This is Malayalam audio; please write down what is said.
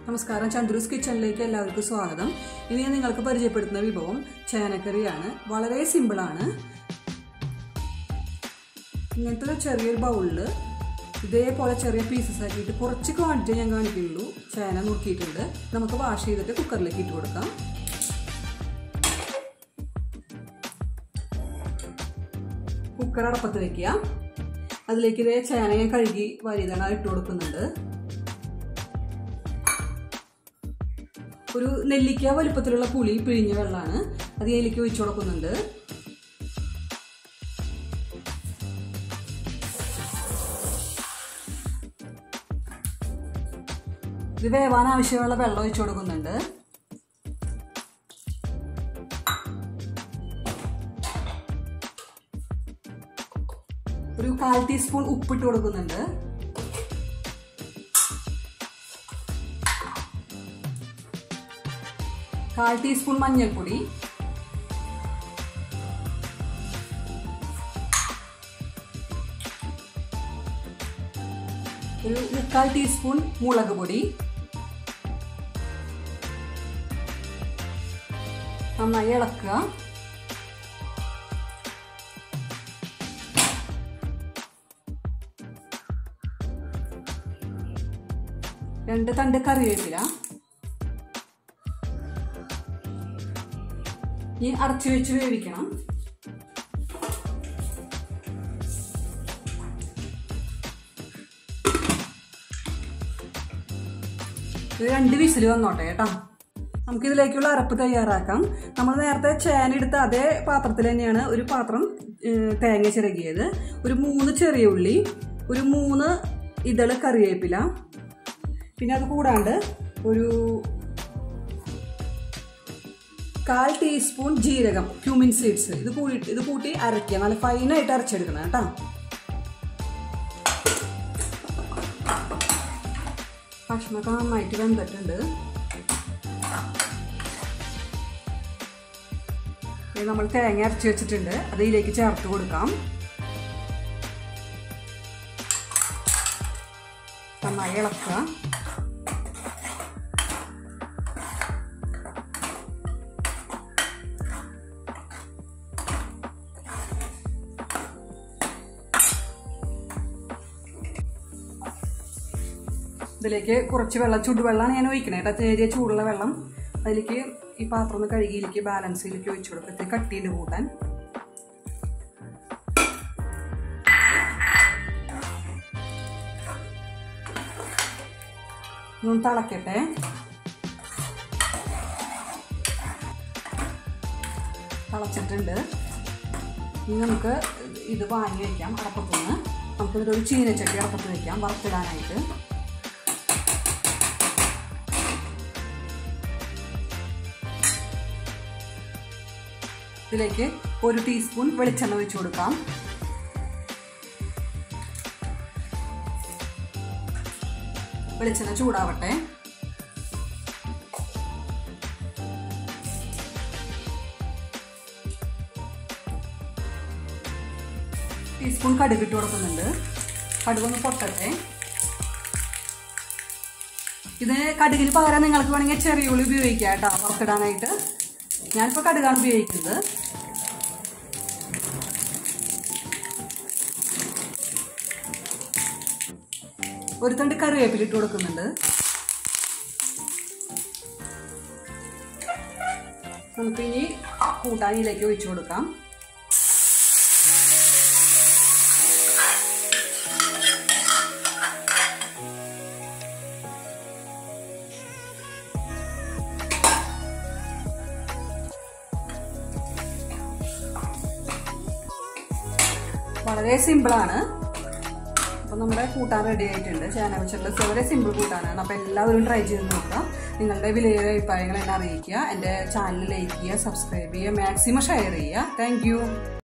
നമസ്കാരം ചന്ദ്രൂസ് കിച്ചണിലേക്ക് എല്ലാവർക്കും സ്വാഗതം ഇനി ഞാൻ നിങ്ങൾക്ക് പരിചയപ്പെടുത്തുന്ന വിഭവം ചേനക്കറിയാണ് വളരെ സിമ്പിളാണ് ഇങ്ങനത്തെ ഒരു ചെറിയൊരു ബൗളിൽ ഇതേപോലെ ചെറിയ പീസസ് ആക്കിയിട്ട് കുറച്ച് ക്വാണ്ടിറ്റി ഞാൻ കാണിക്കുള്ളൂ ചേന നുറുക്കിയിട്ടുണ്ട് നമുക്ക് വാഷ് ചെയ്തിട്ട് കുക്കറിലേക്ക് ഇട്ട് കൊടുക്കാം കുക്കർ അടപ്പത്ത് വെക്കുക അതിലേക്ക് ഇതേ ചേന ഞാൻ കഴുകി വരിതണ ഇട്ട് കൊടുക്കുന്നുണ്ട് ഒരു നെല്ലിക്ക വലുപ്പത്തിലുള്ള പുളി പിഴിഞ്ഞ വെള്ളമാണ് അത് ഇതിലേക്ക് ഒഴിച്ചു കൊടുക്കുന്നുണ്ട് ഇത് വേവാൻ ആവശ്യമുള്ള വെള്ളം ഒഴിച്ചു കൊടുക്കുന്നുണ്ട് ഒരു കാൽ ടീസ്പൂൺ ഉപ്പിട്ട് കൊടുക്കുന്നുണ്ട് കാൽ ടീസ്പൂൺ മഞ്ഞൾപ്പൊടി ഒരു മുക്കാൽ ടീസ്പൂൺ മുളക് പൊടി നന്നായി ഇളക്കുക രണ്ട് തണ്ട് കറിവേപ്പില ഇനി അടച്ചു വെച്ച് വേവിക്കണം ഇത് രണ്ട് വിസിൽ വന്നോട്ടെ കേട്ടോ നമുക്ക് ഇതിലേക്കുള്ള അരപ്പ് തയ്യാറാക്കാം നമ്മൾ നേരത്തെ ചേന എടുത്ത അതേ പാത്രത്തിൽ തന്നെയാണ് ഒരു പാത്രം തേങ്ങ ചിരകിയത് ഒരു മൂന്ന് ചെറിയ ഉള്ളി ഒരു മൂന്ന് ഇതള് കറിവേപ്പില പിന്നെ അത് കൂടാണ്ട് ഒരു കാൽ ടീസ്പൂൺ ജീരകം ക്യൂമിൻ സീഡ്സ് ഇത് കൂടി ഇത് കൂട്ടി അരയ്ക്കുക നല്ല ഫൈനായിട്ട് അരച്ചെടുക്കണം കേട്ടോ ഭക്ഷണമൊക്കെ നന്നായിട്ട് വെന്തിട്ടുണ്ട് നമ്മൾ തേങ്ങ അരച്ച് വെച്ചിട്ടുണ്ട് അത് ഇതിലേക്ക് ചേർത്ത് കൊടുക്കാം നന്നായി ഇളക്കുക ഇതിലേക്ക് കുറച്ച് വെള്ളം ചുടുവെള്ളമാണ് ഞാൻ ഒഴിക്കണേ കേട്ടോ ചെറിയ ചൂടുള്ള വെള്ളം അതിലേക്ക് ഈ പാത്രം ഒന്ന് കഴുകിയിലേക്ക് ബാലൻസിലേക്ക് ഒഴിച്ചു കൊടുക്കത്തെ കട്ടിയിൽ കൂട്ടാൻ ഒന്ന് തിളക്കട്ടെ തിളച്ചിട്ടുണ്ട് ഇനി നമുക്ക് ഇത് വാങ്ങി വയ്ക്കാം അടപ്പത്തുനിന്ന് നമുക്കിതൊരു ചീനച്ചട്ടി അടപ്പത്ത് വയ്ക്കാം വറുത്തിടാനായിട്ട് ഇതിലേക്ക് ഒരു ടീസ്പൂൺ വെളിച്ചെണ്ണ ഒഴിച്ചു കൊടുക്കാം വെളിച്ചെണ്ണ ചൂടാവട്ടെ ടീസ്പൂൺ കടുക് ഇട്ട് കൊടുക്കുന്നുണ്ട് കടുകൊന്ന് പൊട്ടട്ടെ ഇത് കടുകിന് പകരം നിങ്ങൾക്ക് വേണമെങ്കിൽ ചെറിയ ഉള്ളി ഉപയോഗിക്കാം കേട്ടോ വറുത്തിടാനായിട്ട് ഞാനിപ്പോൾ കടുകാണ് ഉപയോഗിക്കുന്നത് ഒരു തണ്ട് കറിവേപ്പില ഇട്ട് കൊടുക്കുന്നുണ്ട് നമുക്കിനി കൂട്ടാനിയിലേക്ക് ഒഴിച്ചു കൊടുക്കാം വളരെ സിമ്പിളാണ് അപ്പം നമ്മുടെ കൂട്ടാൻ റെഡി ആയിട്ടുണ്ട് ചേന വെച്ചിട്ടുള്ള വളരെ സിമ്പിൾ കൂട്ടാനാണ് അപ്പം എല്ലാവരും ട്രൈ ചെയ്ത് നോക്കുക നിങ്ങളുടെ വിലയേറെ അഭിപ്രായങ്ങൾ എന്നെ അറിയിക്കുക എൻ്റെ ചാനൽ ലൈക്ക് ചെയ്യുക സബ്സ്ക്രൈബ് ചെയ്യുക മാക്സിമം ഷെയർ ചെയ്യുക താങ്ക്